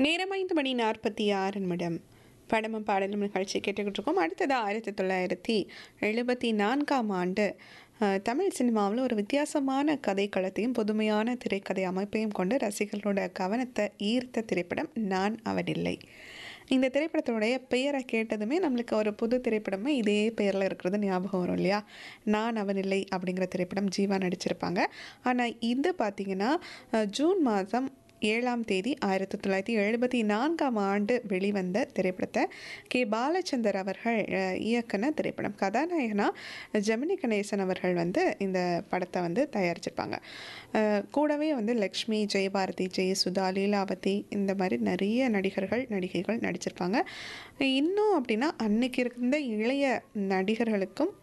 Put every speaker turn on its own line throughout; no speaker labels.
நேரம் ஐந்து மணி நாற்பத்தி ஆறு நிமிடம் படமும் பாடலும் நிகழ்ச்சி கேட்டுக்கிட்டு இருக்கோம் அடுத்தது ஆயிரத்தி தொள்ளாயிரத்தி எழுபத்தி நான்காம் ஆண்டு அஹ், தமிழ் சினிமாவில் ஒரு வித்தியாசமான கதைக்களத்தையும் புதுமையான திரைக்கதை அமைப்பையும் கொண்டு ரசிகர்களோட கவனத்தை ஈர்த்த திரைப்படம் நான் அவனில்லை இந்த திரைப்படத்தோடைய பெயரை கேட்டதுமே நம்மளுக்கு ஒரு புது திரைப்படமே இதே பெயரில் இருக்கிறது ஞாபகம் வரும் இல்லையா நான் அவனில்லை அப்படிங்கிற திரைப்படம் ஜீவா நடிச்சிருப்பாங்க ஆனால் இது பார்த்திங்கன்னா அஹ், ஜூன் மாதம் ஏழாம் தேதி ஆயிரத்தி தொள்ளாயிரத்தி எழுபத்தி நான்காம் ஆண்டு வெளிவந்த திரைப்படத்தை கே பாலச்சந்தர் அவர்கள் அஹ், இயக்குன திரைப்படம் கதாநாயகனா ஜெமினி கணேசன் அவர்கள் வந்து இந்த படத்தை வந்து தயாரிச்சிருப்பாங்க அஹ், கூடவே வந்து லக்ஷ்மி ஜெயபாரதி ஜெயசுதா லீலாவதி இந்த மாதிரி நிறைய நடிகர்கள் நடிகைகள் நடிச்சிருப்பாங்க இன்னும் அப்படின்னா அன்னைக்கு இருந்த இளைய நடிகர்களுக்கும்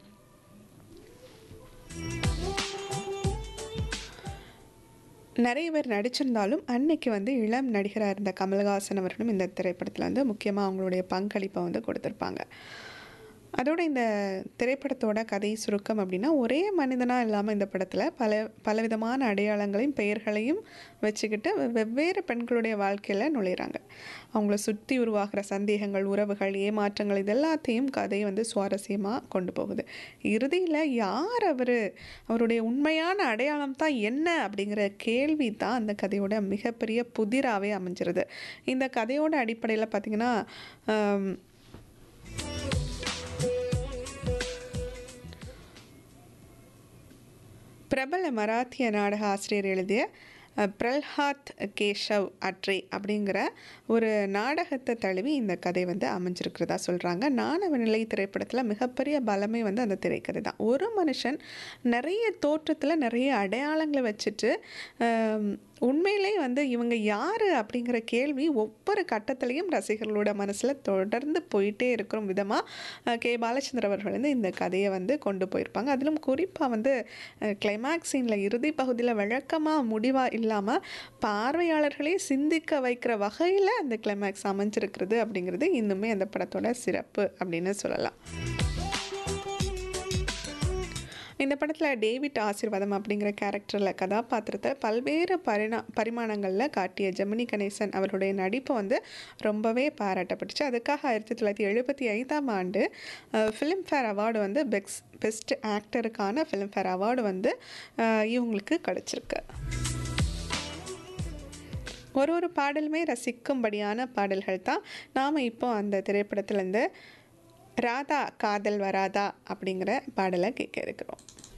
நிறைய பேர் நடிச்சிருந்தாலும் அன்னைக்கு வந்து இளம் நடிகராக இருந்த கமல்ஹாசன் அவர்களும் இந்த திரைப்படத்தில் வந்து முக்கியமாக அவங்களுடைய பங்களிப்பை வந்து கொடுத்துருப்பாங்க அதோட இந்த திரைப்படத்தோட கதை சுருக்கம் அப்படின்னா ஒரே மனிதனாக இல்லாமல் இந்த படத்தில் பல பலவிதமான அடையாளங்களையும் பெயர்களையும் வச்சுக்கிட்டு வெவ்வேறு பெண்களுடைய வாழ்க்கையில் நுழையிறாங்க அவங்கள சுற்றி உருவாகிற சந்தேகங்கள் உறவுகள் ஏமாற்றங்கள் இது எல்லாத்தையும் கதை வந்து சுவாரஸ்யமாக கொண்டு போகுது இறுதியில் யார் அவர் அவருடைய உண்மையான அடையாளம் தான் என்ன அப்படிங்கிற கேள்வி தான் அந்த கதையோட மிகப்பெரிய புதிராகவே அமைஞ்சிருது இந்த கதையோட அடிப்படையில் பார்த்திங்கன்னா ஆம், பிரபல மராத்திய நாடக ஆசிரியர் எழுதிய அஹ், பிரல்ஹாத் கேஷவ் அட்ரே அப்படிங்கிற ஒரு நாடகத்தை தழுவி இந்த கதை வந்து அமைஞ்சிருக்கிறதா சொல்கிறாங்க நாணவ நிலை திரைப்படத்தில் மிகப்பெரிய பலமே வந்து அந்த திரைக்கதை தான் ஒரு மனுஷன் நிறைய தோற்றத்தில் நிறைய அடையாளங்களை வச்சுட்டு ஆம், உண்மையிலே வந்து இவங்க யார் அப்படிங்கிற கேள்வி ஒவ்வொரு கட்டத்துலேயும் ரசிகர்களோட மனசில் தொடர்ந்து போயிட்டே இருக்கிற விதமாக கே பாலச்சந்திர அவர்கள் வந்து இந்த கதையை வந்து கொண்டு போயிருப்பாங்க அதிலும் குறிப்பாக வந்து கிளைமேக்ஸ் சீனில் இறுதி பகுதியில் வழக்கமாக முடிவாக இல்லாமல் பார்வையாளர்களே சிந்திக்க வைக்கிற வகையில் அந்த கிளைமேக்ஸ் அமைஞ்சிருக்கிறது அப்படிங்கிறது இன்னுமே அந்த படத்தோட சிறப்பு அப்படின்னு சொல்லலாம் இந்த படத்தில் டேவிட் ஆசீர்வாதம் அப்படிங்கிற கேரக்டரில் கதாபாத்திரத்தை பல்வேறு பரிணா பரிமாணங்களில் காட்டிய ஜெமினி கணேசன் அவருடைய நடிப்பு வந்து ரொம்பவே பாராட்டப்பட்டுச்சு அதுக்காக ஆயிரத்தி தொள்ளாயிரத்தி எழுபத்தி ஐந்தாம் ஆண்டு ஃபிலிம்ஃபேர் அவார்டு வந்து பெக்ஸ் பெஸ்ட் ஆக்டருக்கான ஃபிலிம்ஃபேர் அவார்டு வந்து அஹ், இவங்களுக்கு கிடச்சிருக்கு ஒரு ஒரு பாடலுமே ரசிக்கும்படியான பாடல்கள் தான் நாம் இப்போ அந்த திரைப்படத்துலேருந்து ராதா காதல் வராதா அப்படிங்கிற பாடலை கேட்க இருக்கிறோம்